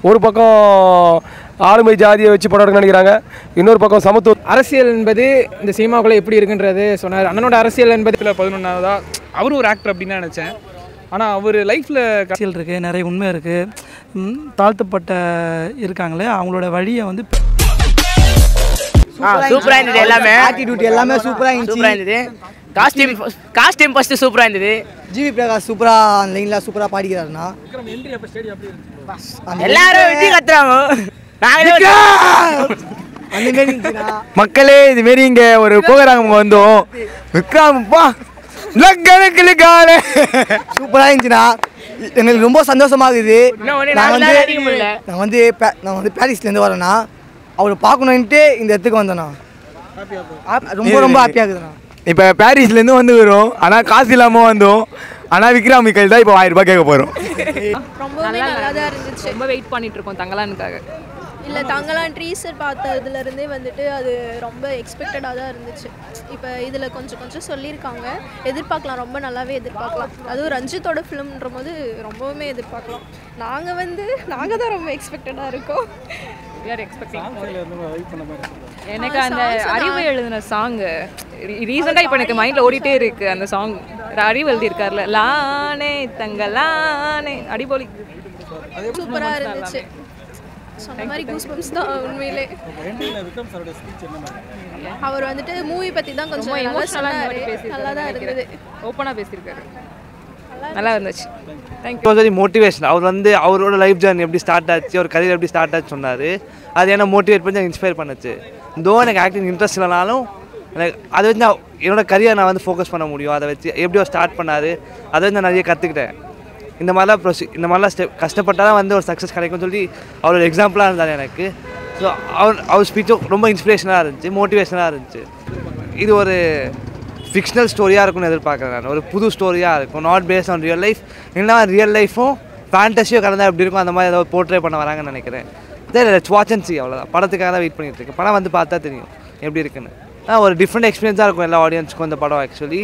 ஒரு பக்கம் ஆளுமை ஜாதியை வச்சு படம் எடுக்க நினைக்கிறாங்க இன்னொரு பக்கம் சமத்துவ அரசியல் என்பது இந்த சினிமாக்குள்ளே எப்படி இருக்குன்றது சொன்னார் அண்ணனோட அரசியல் என்பது இதில் பதினொன்றாவதா அவரும் ஒரு ஆக்டர் அப்படின்னு தான் நினச்சேன் ஆனால் அவர் லைஃப்பில் அரசியல் இருக்குது நிறைய உண்மை இருக்குது தாழ்த்தப்பட்ட இருக்காங்களே அவங்களோட வழியை வந்து சூப்பரா இருந்தது எல்லாமே ஆட்டிடியூட் எல்லாமே சூப்பரா இருந்துச்சு சூப்பரா இருந்தது காஸ்டியூம் காஸ்டியூம் ஃபர்ஸ்ட் சூப்பரா இருந்தது ஜிவி பிரகாஷ் சூப்பரா அந்த லைன்ல சூப்பரா பாடிக்கிறாருண்ணா அந்த எல்லாரும் வெட்டி கத்துறாங்க நாங்களே அந்த மாரி இருந்துச்சுண்ணா மக்களே இதுமாரி இங்கே ஒரு போகிறாங்க வந்தோம் விக்ராமப்பா லக்கணக்கிலுக்கான சூப்பரா இருந்துச்சுண்ணா எங்களுக்கு ரொம்ப சந்தோஷமா இருக்குது இன்னும் ஒண்ணு நான் நாலு வந்து நாள் அடிக்க முடியல. நான் வந்து பே- நான் வந்து பாரிஸ்ல இருந்து வரேண்ணா அவரை பார்க்கணுன்ட்டு இந்த இடத்துக்கு வந்தேண்ணா ஆப்- ரொம்ப ரொம்ப ஹாப்பியாக இருக்குதுண்ணா இப்போ பாரிஸ்லேருந்து வந்து வரோம் ஆனால் காசு இல்லாமல் வந்தோம் ஆனால் விக்ராம் மிக்கல் தான் இப்போ ஆயிரம் ரூபாய் கேட்க போகிறோம் ரொம்பவே நல்லா தான் இருந்துச்சு ரொம்ப வெயிட் பண்ணிட்டு இருக்கோம் தங்கலானுக்காக இல்லை தங்கலாம் ட்ரீசர் பார்த்ததுலேருந்தே வந்துட்டு அது ரொம்ப எக்ஸ்பெக்டடாக தான் இருந்துச்சு இப்போ இதில் கொஞ்சம் கொஞ்சம் சொல்லியிருக்காங்க எதிர்பார்க்கலாம் ரொம்ப நல்லாவே எதிர்பார்க்கலாம் அதுவும் ரஞ்சித்தோட ஃபிலிம்ன்ற போது ரொம்பவுமே எதிர்பார்க்கலாம் நாங்கள் வந்து நாங்கள் தான் ரொம்ப எக்ஸ்பெக்டடாக இருக்கோம் we are expecting எனக்கு அந்த அறிவு எழுதின சாங் ரீசெண்டாக இப்போ எனக்கு மைண்டில் ஓடிட்டே இருக்கு அந்த சாங் அறிவு எழுதியிருக்காருல லானே தங்கலானே அடிபொலி சூப்பராக இருந்துச்சு சொன்ன மாதிரி கூஸ் பம்ப்ஸ் தான் உண்மையிலே அவர் வந்துட்டு மூவி பற்றி தான் கொஞ்சம் ரொம்ப நல்லா எமோஷனலாக இந்த சொன்னாரு மாதிரி நல்லா தான் பேசியிருக்காரு இருந்தது ஓப்பனாக பேசியிருக்காரு நல்லா இருந்துச்சு தேங்க்யூ வெரி மோட்டிவேஷன் அவர் வந்து அவரோட லைஃப் ஜர்னி எப்படி ஸ்டார்ட் ஆச்சு அவர் கரியர் எப்படி ஸ்டார்ட் ஆச்சு சொன்னார் அது என்ன மோட்டிவேட் பண்ணி இன்ஸ்பயர் பண்ணுச்சு தோ எனக்கு ஆக்டிங் இன்ட்ரெஸ்ட் இல்லைனாலும் எனக்கு அதை வச்சு நான் என்னோட கரியர் நான் வந்து ஃபோக்கஸ் பண்ண முடியும் அதை வச்சு எப்படி அவர் ஸ்டார்ட் பண்ணார் அதை வந்து நான் நிறைய கற்றுக்கிட்டேன் இந்த மாதிரிலாம் ப்ரொசி இந்த மாதிரிலாம் ஸ்டெப் கஷ்டப்பட்டால் தான் வந்து ஒரு சக்ஸஸ் கிடைக்கும்னு சொல்லி அவர் ஒரு எக்ஸாம்பிளாக இருந்தார் எனக்கு ஸோ அவர் அவர் ஸ்பீச்சும் ரொம்ப இன்ஸ்பிரேஷனாக இருந்துச்சு மோட்டிவேஷனாக இருந்துச்சு இது ஒரு ஃபிக்ஷனல் ஸ்டோரியாக இருக்கும்னு எதிர்பார்க்குறேன் நான் ஒரு புது ஸ்டோரியாக இருக்கும் not based on real life இல்லைனா ரியல் லைஃபும் ஃபேண்டஸியும் கலந்தா எப்படி இருக்கும் அந்த மாதிரி ஏதாவது போர்ட்ரே பண்ண வராங்கன்னு நினைக்கிறேன் லெட்ஸ் வாட்ச் அண்ட் சி அவ்வளோதான் படத்துக்காக தான் வெயிட் பண்ணிட்டு இருக்கேன் படம் வந்து பார்த்தா தெரியும் எப்படி இருக்குன்னு ஆ ஒரு டிஃப்ரெண்ட் எக்ஸ்பீரியன்ஸாக இருக்கும் எல்லா ஆடியன்ஸுக்கும் இந்த படம் ஆக்சுவலி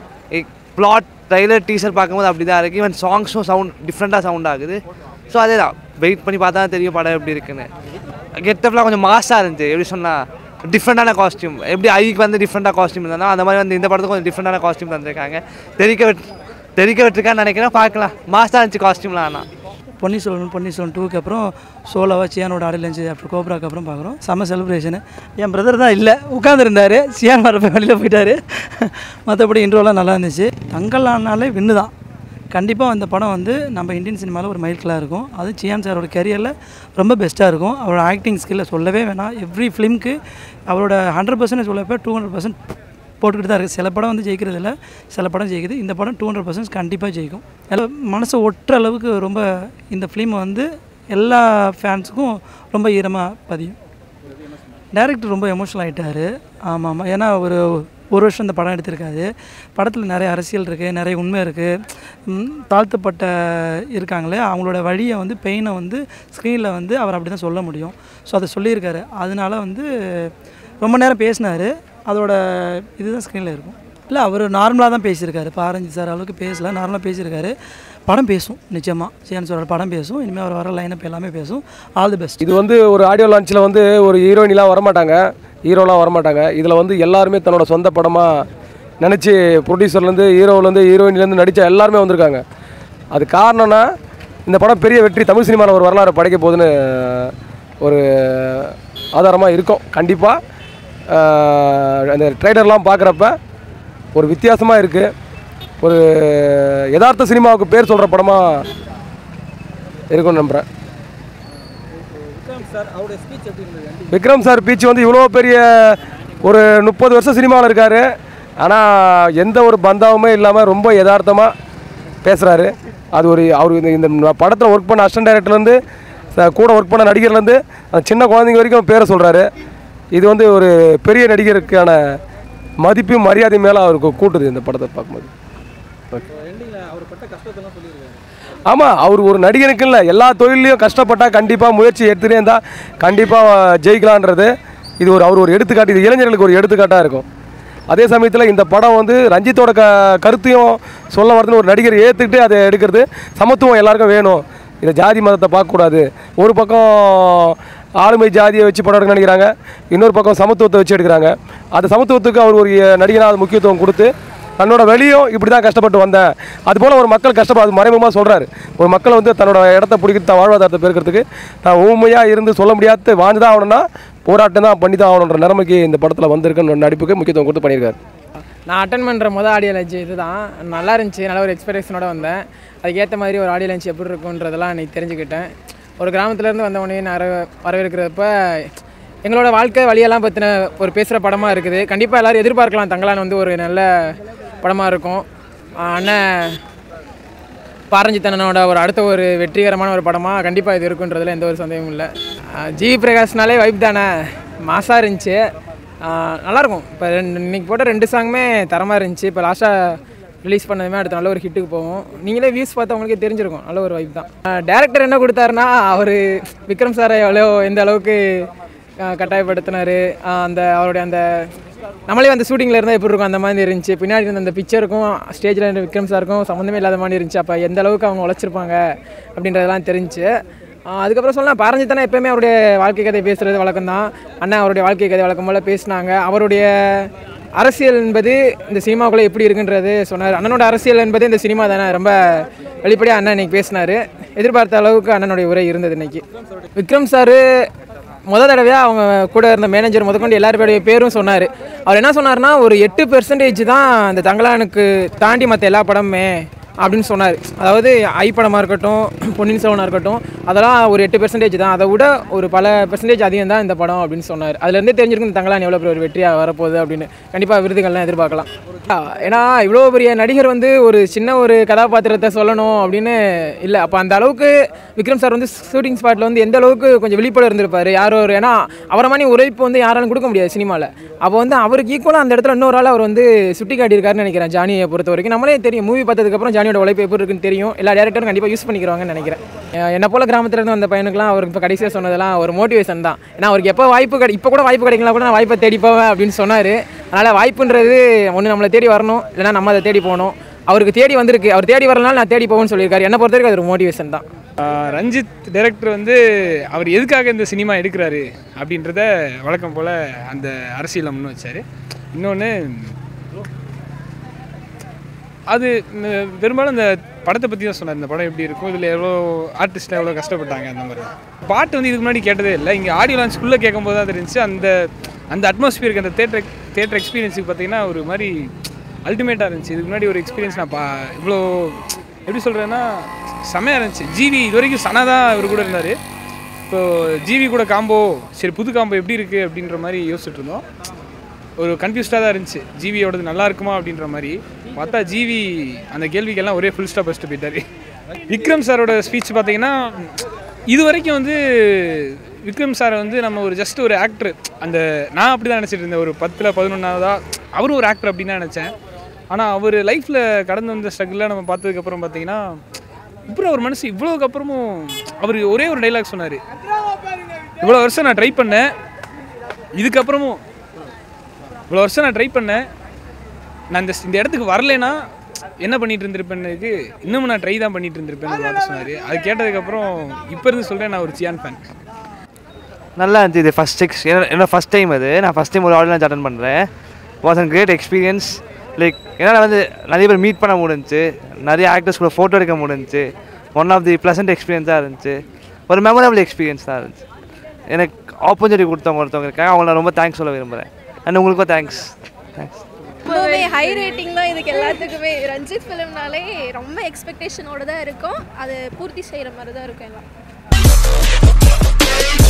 ப்ளாட் ட்ரைலர் டீசர் பார்க்கும்போது அப்படி தான் இருக்குது ஈவன் சாங்ஸும் சவுண்ட் டிஃப்ரெண்ட்டாக சவுண்ட் ஆகுது ஸோ அதே தான் வெயிட் பண்ணி பார்த்தா தான் தெரியும் படம் எப்படி இருக்குன்னு கெட்டப்லாம் கொஞ்சம் மாஸாக இருந்துச்சு எப்படி சொன்னால் டிஃப்ரெண்ட்டான காஸ்டியூம் எப்படி ஐக்கு வந்து டிஃப்ரெண்ட்டாக காஸ்டியூம் இருந்தாலும் அந்த மாதிரி வந்து இந்த படத்துக்கு கொஞ்சம் டிஃப்ரெண்ட்டான காஸ்டியூம் தந்திருக்காங்க தெரிக்க விட் தெரிக்க விட்டுருக்கான்னு நினைக்கிறேன் பார்க்கலாம் மாஸாக இருந்துச்சு காஸ்டியூம்லாம் ஆனால் பொன்னி செல்வன் பொன்னி செல்வன் டூக்கு அப்புறம் சோலோவா சியானோட ஆடல் இருந்துச்சு அப்புறம் கோப்ராக்கு அப்புறம் பார்க்குறோம் செம்ம செலிப்ரேஷனு என் பிரதர் தான் இல்லை உட்காந்துருந்தாரு சியான் வரப்போ வெளியில் போயிட்டாரு மற்றபடி இன்ட்ரோலாம் நல்லா இருந்துச்சு தங்கலானாலே வின்னு தான் கண்டிப்பாக அந்த படம் வந்து நம்ம இந்தியன் சினிமாவில் ஒரு மைல்கலாக இருக்கும் அது சியான் சாரோட கரியரில் ரொம்ப பெஸ்ட்டாக இருக்கும் அவரோட ஆக்டிங் ஸ்கில்லை சொல்லவே வேணாம் எவ்ரி ஃபிலிம்க்கு அவரோட ஹண்ட்ரட் பர்சன்ட் சொல்லப்போ டூ ஹண்ட்ரட் பர்சன்ட் போட்டுக்கிட்டு தான் இருக்குது சில படம் வந்து ஜெயிக்கிறது இல்லை சில படம் ஜெயிக்குது இந்த படம் டூ ஹண்ட்ரட் பர்சன்ட் கண்டிப்பாக ஜெயிக்கும் எல்லாம் மனசை ஒட்டுற அளவுக்கு ரொம்ப இந்த ஃபிலிம் வந்து எல்லா ஃபேன்ஸுக்கும் ரொம்ப ஈரமாக பதியும் டேரக்டர் ரொம்ப எமோஷனல் ஆகிட்டார் ஆமாம் ஆமாம் ஏன்னா ஒரு ஒரு வருஷம் இந்த படம் எடுத்திருக்காரு படத்தில் நிறைய அரசியல் இருக்குது நிறைய உண்மை இருக்குது தாழ்த்தப்பட்ட இருக்காங்களே அவங்களோட வழியை வந்து பெயினை வந்து ஸ்க்ரீனில் வந்து அவர் அப்படி தான் சொல்ல முடியும் ஸோ அதை சொல்லியிருக்காரு அதனால வந்து ரொம்ப நேரம் பேசினார் அதோட இதுதான் ஸ்க்ரீனில் இருக்கும் இல்லை அவர் நார்மலாக தான் பேசியிருக்காரு பாரஞ்சி சார் அளவுக்கு பேசல நார்மலாக பேசியிருக்காரு படம் பேசும் நிச்சயமாக சேன் சாரோட படம் பேசும் இனிமேல் அவர் வர லைனப் எல்லாமே பேசும் ஆல் தி பெஸ்ட் இது வந்து ஒரு ஆடியோ லான்ச்சில் வந்து ஒரு ஹீரோயினிலாம் வரமாட்டாங்க ஹீரோலாம் வரமாட்டாங்க இதில் வந்து எல்லாருமே தன்னோட சொந்த படமாக நினச்சி ப்ரொடியூசர்லேருந்து ஹீரோவிலேருந்து ஹீரோயின்லேருந்து நடித்த எல்லாருமே வந்திருக்காங்க அது காரணம்னா இந்த படம் பெரிய வெற்றி தமிழ் சினிமாவில் ஒரு வரலாறு படைக்க போகுதுன்னு ஒரு ஆதாரமாக இருக்கும் கண்டிப்பாக அந்த ட்ரைலர்லாம் பார்க்குறப்ப ஒரு வித்தியாசமாக இருக்குது ஒரு யதார்த்த சினிமாவுக்கு பேர் சொல்கிற படமாக இருக்கும்னு நம்புகிறேன் விக்ரம் சார் பீச் வந்து இவ்வளோ பெரிய ஒரு முப்பது வருஷம் சினிமாவில் இருக்கார் ஆனால் எந்த ஒரு பந்தாவுமே இல்லாமல் ரொம்ப யதார்த்தமாக பேசுகிறாரு அது ஒரு அவர் இந்த இந்த படத்தில் ஒர்க் பண்ண அசிஸ்டன்ட் டைரக்டர்லேருந்து கூட ஒர்க் பண்ண நடிகர்லேருந்து அந்த சின்ன குழந்தைங்க வரைக்கும் பேரை சொல்கிறாரு இது வந்து ஒரு பெரிய நடிகருக்கான மதிப்பும் மரியாதை மேலே அவருக்கு கூட்டுது இந்த படத்தை பார்க்கும்போது ஆமாம் அவர் ஒரு நடிகனுக்கு இல்லை எல்லா தொழிலையும் கஷ்டப்பட்டால் கண்டிப்பாக முயற்சி எடுத்துகிட்டே இருந்தால் கண்டிப்பாக ஜெயிக்கலான்றது இது ஒரு அவர் ஒரு எடுத்துக்காட்டு இது இளைஞர்களுக்கு ஒரு எடுத்துக்காட்டாக இருக்கும் அதே சமயத்தில் இந்த படம் வந்து ரஞ்சித்தோட க கருத்தையும் சொல்ல வரதுன்னு ஒரு நடிகர் ஏற்றுக்கிட்டு அதை எடுக்கிறது சமத்துவம் எல்லாருக்கும் வேணும் இதை ஜாதி மதத்தை பார்க்கக்கூடாது ஒரு பக்கம் ஆளுமை ஜாதியை வச்சு படம் எடுக்க நினைக்கிறாங்க இன்னொரு பக்கம் சமத்துவத்தை வச்சு எடுக்கிறாங்க அந்த சமத்துவத்துக்கு அவர் ஒரு நடிகனாக அது முக்கியத்துவம் கொடுத்து தன்னோட வெளியும் இப்படி தான் கஷ்டப்பட்டு வந்தேன் அதுபோல் ஒரு மக்கள் கஷ்டப்பட அது மறைமுகமாக சொல்கிறாரு ஒரு மக்கள் வந்து தன்னோட இடத்த பிடிக்கிறது தான் வாழ்வாதாரத்தை பெருக்கிறதுக்கு நான் ஊமையாக இருந்து சொல்ல முடியாத வாழ்ந்து தான் ஆகணும்னா போராட்டம் தான் பண்ணி தான் ஆகணுன்ற நிலைமைக்கு இந்த படத்தில் வந்திருக்குன்னு நடிப்புக்கு முக்கியத்துவம் கொடுத்து பண்ணியிருக்காரு நான் அட்டன் பண்ணுற மொதல் ஆடியோ லஞ்ச் இதுதான் நல்லா இருந்துச்சு நல்ல ஒரு எக்ஸ்பெக்டேஷனோட வந்தேன் அதுக்கேற்ற மாதிரி ஒரு ஆடியோ லஞ்ச் எப்படி இருக்குன்றதெல்லாம் இன்னைக்கு தெரிஞ்சுக்கிட்டேன் ஒரு கிராமத்துலேருந்து வந்த உடனே நான் வர- வரவேற்கிறப்ப எங்களோட வாழ்க்கை வழியெல்லாம் பற்றின ஒரு பேசுகிற படமாக இருக்குது கண்டிப்பாக எல்லோரும் எதிர்பார்க்கலாம் தங்களான் வந்து ஒரு நல்ல படமாக இருக்கும் ஆஹ் அண்ணன் பாரஞ்சித்தனனோட ஒரு அடுத்த ஒரு வெற்றிகரமான ஒரு படமாக கண்டிப்பாக இது இருக்குன்றதுல எந்த ஒரு சந்தேகமும் இல்லை ஜி பிரகாஷ்னாலே வைப் தானே மாசாக இருந்துச்சு ஆஹ் நல்லாயிருக்கும் இப்போ ரெண்டு இன்னைக்கு போட்ட ரெண்டு சாங்குமே தரமாக இருந்துச்சு இப்போ லாஸ்ட்டாக ரிலீஸ் பண்ணதுமே அடுத்த நல்ல ஒரு ஹிட்டுக்கு போகும் நீங்களே வியூஸ் பார்த்தா உங்களுக்கே தெரிஞ்சிருக்கும் நல்ல ஒரு வைப் தான் டேரக்டர் என்ன கொடுத்தாருன்னா அவர் விக்ரம் சாரை எவ்வளோ எந்த அளவுக்கு ஆஹ் கட்டாயப்படுத்தினார் அந்த அவருடைய அந்த நம்மளே அந்த ஷூட்டிங்கில் இருந்தால் எப்படி இருக்கும் அந்த மாதிரி இருந்துச்சு பின்னாடி இருந்த அந்த பிக்சருக்கும் ஸ்டேஜில் இருந்த விக்ரம் சாருக்கும் சம்மந்தமே இல்லாத மாதிரி இருந்துச்சு அப்போ எந்த அளவுக்கு அவங்க உழைச்சிருப்பாங்க அப்படின்றதெல்லாம் தெரிஞ்சுச்சு ஆஹ் அதுக்கப்புறம் சொல்லலாம் பாரஞ்சித்தானே எப்பயுமே அவருடைய வாழ்க்கை கதை பேசுகிறது வழக்கம் தான் அண்ணா அவருடைய வாழ்க்கை கதை வழக்கம் போல் பேசினாங்க அவருடைய அரசியல் என்பது இந்த சினிமாக்குள்ளே எப்படி இருக்குன்றது சொன்னார் அண்ணனோட அரசியல் என்பது இந்த சினிமா தானே ரொம்ப வெளிப்படையாக அண்ணன் இன்னைக்கு பேசினார் எதிர்பார்த்த அளவுக்கு அண்ணனுடைய உரை இருந்தது இன்னைக்கு விக்ரம் சார் முத தடவையாக அவங்க கூட இருந்த மேனேஜர் முதற்கொண்டு எல்லாருடைய பேரும் சொன்னார் அவர் என்ன சொன்னார்னா ஒரு எட்டு பெர்சன்டேஜ் தான் இந்த தங்கலானுக்கு தாண்டி மற்ற எல்லா படமுமே அப்படின்னு சொன்னார் அதாவது ஐ படமாக இருக்கட்டும் பொன்னியின் செல்வனாக இருக்கட்டும் அதெல்லாம் ஒரு எட்டு பெர்சன்டேஜ் தான் அதை விட ஒரு பல பெர்சன்டேஜ் அதிகம் தான் இந்த படம் அப்படின்னு சொன்னார் அதுலேருந்தே தெரிஞ்சிருக்கும் இந்த தங்கலான் எவ்வளோ பெரிய ஒரு வெற்றியாக வரப்போகுது அப்படின்னு கண்டிப்பாக விருதுகள்லாம் எதிர்பார்க்கலாம் ஆ, ஏன்னா இவ்வளோ பெரிய நடிகர் வந்து ஒரு சின்ன ஒரு கதாபாத்திரத்தை சொல்லணும் அப்படின்னு இல்லை அப்போ அந்த அளவுக்கு விக்ரம் சார் வந்து ஷூட்டிங் ஸ்பாட்டில் வந்து எந்த அளவுக்கு கொஞ்சம் வெளிப்பட இருந்திருப்பாரு யாரோ ஒரு ஏன்னா அவரை மாதிரி உழைப்பு வந்து யாராலும் கொடுக்க முடியாது சினிமாவில் அப்போ வந்து அவருக்கு ஈக்குவலாக அந்த இடத்துல இன்னொரு ஆள் அவர் வந்து சுட்டி காட்டியிருக்காருன்னு நினைக்கிறேன் ஜானியை பொறுத்த வரைக்கும் நம்மளே தெரியும் மூவி பார்த்ததுக்கப்புறம் ஜானியோட உழைப்பு எப்படி இருக்குன்னு தெரியும் எல்லா டேரக்டரும் கண்டிப்பாக யூஸ் பண்ணிக்கிறாங்கன்னு நினைக்கிறேன் அஹ் என்ன போல கிராமத்துலேருந்து வந்த பையனுக்குலாம் அவருக்கு இப்போ கடைசியாக சொன்னதெல்லாம் ஒரு மோட்டிவேஷன் தான் ஏன்னா அவருக்கு எப்போ வாய்ப்பு கிடை இப்போ கூட வாய்ப்பு கிடைக்கலாம் கூட நான் வாய்ப்பை தேடி போவேன் அப்படின்னு சொன்னார் அதனால் வாய்ப்புன்றது ஒன்று நம்மளை தேடி வரணும் இல்லைன்னா நம்ம அதை தேடி போகணும் அவருக்கு தேடி வந்திருக்கு அவர் தேடி வரலனால நான் தேடி போவேன்னு சொல்லியிருக்காரு என்ன பொறுத்த வரைக்கும் அது ஒரு மோட்டிவேஷன் தான் ஆஹ் ரஞ்சித் டைரக்டர் வந்து அவர் எதுக்காக இந்த சினிமா எடுக்கிறாரு அப்படின்றத வழக்கம் போல் அந்த அரசியலில் முன் வச்சார் இன்னொன்று அது ம், பெரும்பாலும் இந்த படத்தை பற்றி தான் சொன்னார் இந்த படம் எப்படி இருக்கும் இதில் எவ்வளோ ஆர்டிஸ்ட்லாம் எவ்வளோ கஷ்டப்பட்டாங்க அந்த மாதிரி பாட்டு வந்து இதுக்கு முன்னாடி கேட்டதே இல்லை இங்கே ஆடியோ லான்ச்குள்ளே கேட்கும்போது தான் தெரிஞ்சு அந்த அந்த அட்மாஸ்பியருக்கு அந்த தேட்டர் தேட்டர் எக்ஸ்பீரியன்ஸுக்கு பார்த்தீங்கன்னா ஒரு மாதிரி அல்டிமேட்டாக இருந்துச்சு இதுக்கு முன்னாடி ஒரு எக்ஸ்பீரியன்ஸ் நான் பா இவ்வளோ எப்படி சொல்கிறேன்னா செமையாக இருந்துச்சு ஜிவி இது வரைக்கும் சனா தான் இவர் கூட இருந்தார் இப்போ ஜிவி கூட காம்போ சரி புது காம்போ எப்படி இருக்குது அப்படின்ற மாதிரி யோசிச்சுட்டு இருந்தோம் ஒரு கன்ஃபியூஸ்டாக தான் இருந்துச்சு ஜிவியோடது நல்லா இருக்குமா அப்படின்ற மாதிரி பார்த்தா ஜிவி அந்த கேள்விக்கெல்லாம் ஒரே ஃபுல் ஸ்டாப் வச்சுட்டு போயிட்டாரு விக்ரம் சாரோட ஸ்பீச் பார்த்தீங்கன்னா இது வரைக்கும் வந்து விக்ரம் சாரை வந்து நம்ம ஒரு ஜஸ்ட் ஒரு ஆக்டர் அந்த நான் அப்படி தான் நினச்சிட்டு இருந்தேன் ஒரு பத்தில் பதினொன்றாவதா அவரும் ஒரு ஆக்டர் அப்படின்னு தான் நினச்சேன் ஆனால் அவர் லைஃப்பில் கடந்து வந்த ஸ்ட்ரகிளாக நம்ம பார்த்ததுக்கப்புறம் பார்த்தீங்கன்னா இப்போ ஒரு மனுஷன் இவ்வளோக்கு அப்புறமும் அவர் ஒரே ஒரு டைலாக் சொன்னார் இவ்வளோ வருஷம் நான் ட்ரை பண்ணேன் இதுக்கப்புறமும் இவ்வளோ வருஷம் நான் ட்ரை பண்ணேன் நான் இந்த இந்த இடத்துக்கு வரலைன்னா என்ன பண்ணிட்டு இருந்திருப்பேன்னுக்கு இன்னமும் நான் ட்ரை தான் பண்ணிட்டு இருந்திருப்பேன் வார்த்தை சொன்னார் அது கேட்டதுக்கப்புறம் இப்போ இருந்து சொல்கிறேன் நான் ஒரு சியான் ஃபேன் நல்லா இருந்துச்சு இது ஃபஸ்ட் எக்ஸ் என்னோட ஃபஸ்ட் டைம் அது நான் ஃபஸ்ட் டைம் ஒரு ஆடியன்ஸ் அட்டன் பண்ணுறேன் was an great experience like என்னால் வந்து நிறைய பேர் மீட் பண்ண முடிஞ்சுச்சு நிறைய ஆக்டர்ஸ் கூட ஃபோட்டோ எடுக்க முடிஞ்சுச்சு ஒன் ஆஃப் தி ப்ளசன்ட் எக்ஸ்பீரியன்ஸாக இருந்துச்சு ஒரு மெமரபிள் எக்ஸ்பீரியன்ஸ் தான் இருந்துச்சு எனக்கு ஆப்பர்ச்சுனிட்டி கொடுத்தவங்க ஒருத்தவங்க இருக்காங்க அவங்கள நான் ரொம்ப தேங்க்ஸ் சொல்ல விரும்புகிறேன் அண்ட் உங்களுக்கும் தேங்க்ஸ் தேங்க்ஸ் ரொம்பவே ஹை ரேட்டிங் தான் இதுக்கு எல்லாத்துக்குமே ரஞ்சித் ஃபிலிம்னாலே ரொம்ப எக்ஸ்பெக்டேஷனோட தான் இருக்கும் அது பூர்த்தி செய்கிற மாதிரி தான் இருக்கும் எல்லாம்